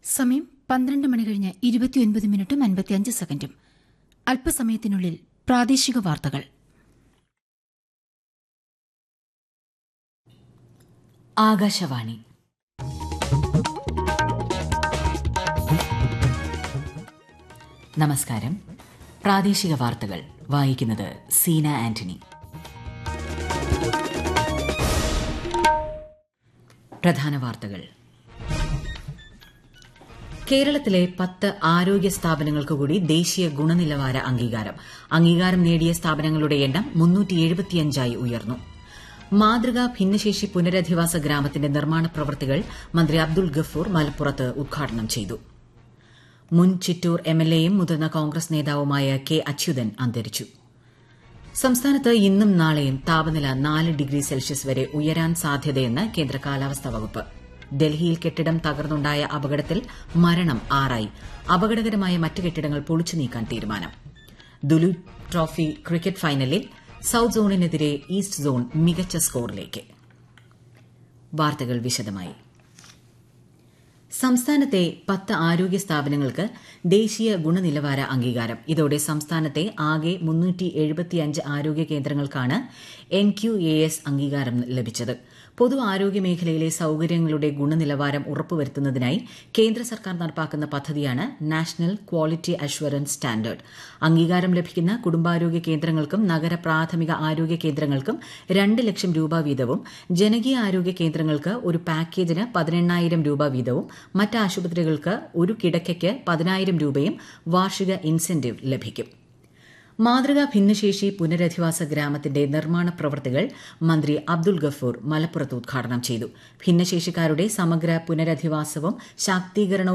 സമയം പന്ത്രണ്ട് മണി കഴിഞ്ഞ് ഇരുപത്തിയൊൻപത് മിനിറ്റും അൻപത്തിയഞ്ച് സെക്കൻഡും അല്പസമയത്തിനുള്ളിൽ പ്രാദേശിക വാർത്തകൾ ആകാശവാണി നമസ്കാരം പ്രാദേശിക വാർത്തകൾ വായിക്കുന്നത് സീന ആന്റണി പ്രധാന വാർത്തകൾ കേരളത്തിലെ പത്ത് ആരോഗ്യ സ്ഥാപനങ്ങൾക്ക് കൂടി ദേശീയ ഗുണനിലവാര അംഗീകാരം അംഗീകാരം നേടിയ സ്ഥാപനങ്ങളുടെ എണ്ണം മുന്നൂറ്റിയെഴുപത്തിയഞ്ചായി ഉയർന്നു മാതൃകാ ഭിന്നശേഷി പുനരധിവാസ ഗ്രാമത്തിന്റെ നിർമ്മാണ പ്രവൃത്തികൾ മന്ത്രി അബ്ദുൾ ഗഫൂർ മലപ്പുറത്ത് ഉദ്ഘാടനം ചെയ്തു മുൻ ചിറ്റൂർ എംഎൽഎയും മുതിർന്ന കോൺഗ്രസ് നേതാവുമായ കെ അച്യുതൻ അന്തരിച്ചു സംസ്ഥാനത്ത് ഇന്നും നാളെയും താപനില നാല് ഡിഗ്രി സെൽഷ്യസ് വരെ ഉയരാൻ സാധ്യതയെന്ന് കേന്ദ്ര കാലാവസ്ഥാ വകുപ്പ് ഡൽഹിയിൽ കെട്ടിടം തകർന്നുണ്ടായ അപകടത്തിൽ മരണം ആറായി അപകടകരമായ മറ്റ് കെട്ടിടങ്ങൾ പൊളിച്ചു നീക്കാൻ തീരുമാനം ദുലു ട്രോഫി ക്രിക്കറ്റ് ഫൈനലിൽ സൌത്ത് സോണിനെതിരെ ഈസ്റ്റ് സോൺ മികച്ച സ്കോറിലേക്ക് വാർത്തകൾ വിശദമായി സംസ്ഥാനത്തെ പത്ത് ആരോഗ്യ സ്ഥാപനങ്ങൾക്ക് ദേശീയ ഗുണനിലവാര അംഗീകാരം ഇതോടെ സംസ്ഥാനത്തെ ആകെ ആരോഗ്യ കേന്ദ്രങ്ങൾക്കാണ് എൻ ക്യു എ എസ് അംഗീകാരം ലഭിച്ചത് പൊതു ആരോഗ്യ മേഖലയിലെ സൌകര്യങ്ങളുടെ ഗുണനിലവാരം ഉറപ്പുവരുത്തുന്നതിനായി കേന്ദ്ര സർക്കാർ നടപ്പാക്കുന്ന പദ്ധതിയാണ് നാഷണൽ ക്വാളിറ്റി അഷ്വറൻസ് സ്റ്റാൻഡേർഡ് അംഗീകാരം ലഭിക്കുന്ന കുടുംബാരോഗ്യ കേന്ദ്രങ്ങൾക്കും നഗര പ്രാഥമിക ആരോഗ്യ കേന്ദ്രങ്ങൾക്കും രണ്ട് ലക്ഷം രൂപ വീതവും ജനകീയ ആരോഗ്യ കേന്ദ്രങ്ങൾക്ക് ഒരു പാക്കേജിന് പതിനെണ്ണായിരം രൂപ വീതവും മറ്റ് ആശുപത്രികൾക്ക് ഒരു കിടക്കയ്ക്ക് പതിനായിരം രൂപയും വാർഷിക ഇൻസെന്റീവ് ലഭിക്കും മാതൃകാ ഭിന്നശേഷി പുനരധിവാസ ഗ്രാമത്തിന്റെ നിർമ്മാണ പ്രവൃത്തികൾ മന്ത്രി അബ്ദുൾ ഗഫൂർ മലപ്പുറത്ത് ഉദ്ഘാടനം ചെയ്തു ഭിന്നശേഷിക്കാരുടെ സമഗ്ര പുനരധിവാസവും ശാക്തീകരണവും